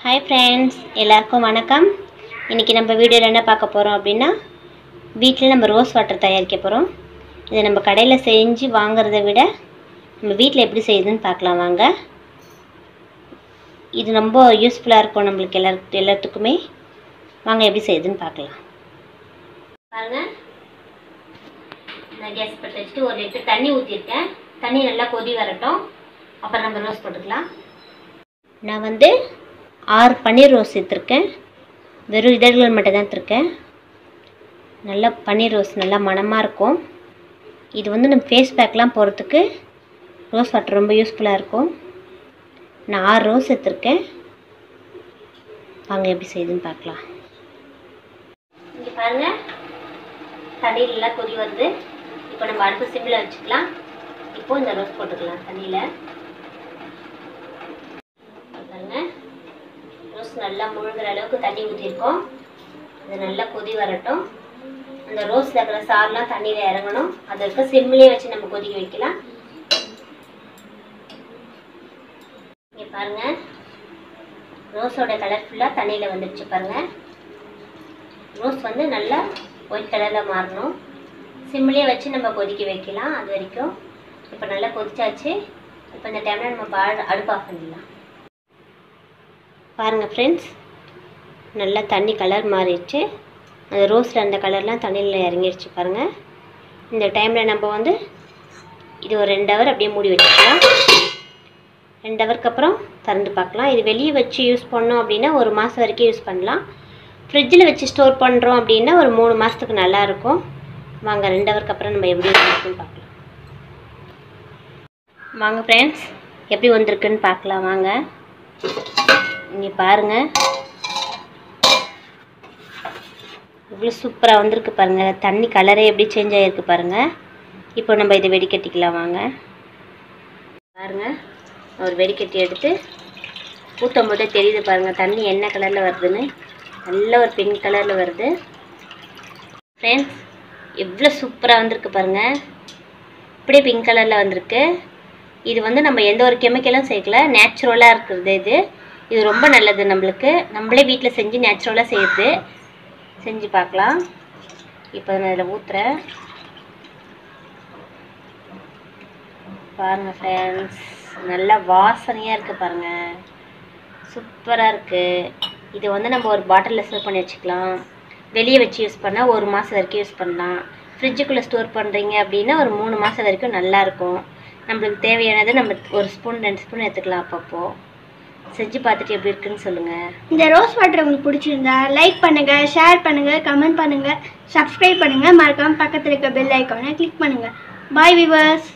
hi friends எல்லாருக்கும் வணக்கம் இன்றைக்கி நம்ம வீடியோவில் என்ன பார்க்க போகிறோம் அப்படின்னா வீட்டில் நம்ம ரோஸ் வாட்டர் தயாரிக்க போகிறோம் இதை நம்ம கடையில் செஞ்சு வாங்குறத விட நம்ம வீட்டில் எப்படி செய்யுதுன்னு பார்க்கலாம் வாங்க இது ரொம்ப யூஸ்ஃபுல்லாக இருக்கும் நம்மளுக்கு எல்லா எல்லாத்துக்குமே வாங்க எப்படி செய்யுதுன்னு பார்க்கலாம் பாருங்கள் நான் கேஸ் பற்ற வச்சுட்டு ஒரு லிட்டர் தண்ணி ஊற்றிருக்கேன் தண்ணி நல்லா கொதி வரட்டும் அப்புறம் நம்ம ரோஸ் போட்டுக்கலாம் நான் வந்து ஆறு பன்னீர் ரோஸ் எடுத்திருக்கேன் வெறும் இதழ்கள் மட்டும் தான் எடுத்திருக்கேன் நல்லா பன்னீர் ரோஸ் நல்லா மணமாக இருக்கும் இது வந்து நம்ம ஃபேஸ் பேக்லாம் போகிறதுக்கு ரோஸ் வாட்டர் ரொம்ப யூஸ்ஃபுல்லாக இருக்கும் நான் ஆறு ரோஸ் எடுத்திருக்கேன் வாங்க எப்படி செய்யுதுன்னு பார்க்கலாம் இங்கே பாருங்கள் தண்ணியில் எல்லாம் கொதி வருது இப்போ நம்ம அடுப்பு சிம்மில் வச்சுக்கலாம் இப்போ இந்த ரோஸ் போட்டுக்கலாம் தண்ணியில் பாருங்க ரோஸ் நல்லா முழுகிற அளவுக்கு தண்ணி ஊற்றிருக்கோம் அது நல்லா கொதி வரட்டும் அந்த ரோஸில் இருக்கிற சாரெலாம் தண்ணியில் இறங்கணும் அது இருக்க சிம்லேயே வச்சு நம்ம கொதிக்க வைக்கலாம் இங்கே பாருங்க ரோஸோட கலர் ஃபுல்லாக தண்ணியில் வந்துடுச்சு பாருங்க ரோஸ் வந்து நல்லா ஒயிட் கலரில் மாறணும் சிம்லேயே வச்சு நம்ம கொதிக்க வைக்கலாம் அது வரைக்கும் இப்போ நல்லா கொதிச்சாச்சு இப்போ இந்த டைமில் நம்ம பா- அடுப்பு ஆஃப் பண்ணிடலாம் பாருங்கள் ஃப்ரெண்ட்ஸ் நல்லா தண்ணி கலர் மாறிடுச்சு அந்த ரோஸில் அந்த கலர்லாம் தண்ணியில் இறங்கிடுச்சு பாருங்கள் இந்த டைமில் நம்ம வந்து இது ஒரு ரெண்டு ஹவர் அப்படியே மூடி வச்சுக்கலாம் ரெண்டு ஹவருக்கு அப்புறம் திறந்து பார்க்கலாம் இது வெளியே வச்சு யூஸ் பண்ணோம் அப்படின்னா ஒரு மாதம் வரைக்கும் யூஸ் பண்ணலாம் ஃப்ரிட்ஜில் வச்சு ஸ்டோர் பண்ணுறோம் அப்படின்னா ஒரு மூணு மாதத்துக்கு நல்லா இருக்கும் வாங்க ரெண்டு ஹவருக்கு அப்புறம் நம்ம எப்படி இருக்குன்னு பார்க்கலாம் வாங்க ஃப்ரெண்ட்ஸ் எப்படி வந்திருக்குன்னு பார்க்கலாம் வாங்க இங்கே பாருங்க இவ்வளோ சூப்பராக வந்திருக்கு பாருங்க தண்ணி கலரே எப்படி சேஞ்ச் ஆகிருக்கு பாருங்க இப்போ நம்ம இதை வெடிக்கட்டிக்கலாம் வாங்க பாருங்க ஒரு வெடிக்கட்டி எடுத்து ஊற்றும் போதே தெரியுது பாருங்க தண்ணி என்ன கலரில் வருதுன்னு நல்ல ஒரு பிங்க் கலரில் வருது ஃப்ரெண்ட்ஸ் எவ்வளோ சூப்பராக வந்திருக்கு பாருங்க இப்படியே பிங்க் கலரில் வந்திருக்கு இது வந்து நம்ம எந்த ஒரு கெமிக்கலும் சேர்க்கல நேச்சுரலாக இருக்கிறது இது இது ரொம்ப நல்லது நம்மளுக்கு நம்மளே வீட்டில் செஞ்சு நேச்சுரலாக செய்யுது செஞ்சு பார்க்கலாம் இப்போ நான் இதில் ஊற்றுறேன் பாருங்கள் ஃப்ரெண்ட்ஸ் நல்லா வாசனையாக இருக்குது பாருங்கள் சூப்பராக இருக்குது இது வந்து நம்ம ஒரு பாட்டிலில் ஸ்டோர் பண்ணி வச்சுக்கலாம் வெளியே வச்சு யூஸ் பண்ணால் ஒரு மாதம் வரைக்கும் யூஸ் பண்ணலாம் ஃப்ரிட்ஜுக்குள்ளே ஸ்டோர் பண்ணுறீங்க அப்படின்னா ஒரு மூணு மாதம் வரைக்கும் நல்லாயிருக்கும் நம்மளுக்கு தேவையானது நம்ம ஒரு ஸ்பூன் ரெண்டு ஸ்பூன் எடுத்துக்கலாம் அப்பப்போ செஞ்சு பார்த்துட்டு எப்படி இருக்குன்னு சொல்லுங்கள் இந்த ரோஸ் வாட்டர் உங்களுக்கு பிடிச்சிருந்தா லைக் பண்ணுங்க ஷேர் பண்ணுங்க கமெண்ட் பண்ணுங்க சப்ஸ்கிரைப் பண்ணுங்க மறக்காம பக்கத்துல இருக்க பெல் ஐக்கானை கிளிக் பண்ணுங்க பாய் விவர்ஸ்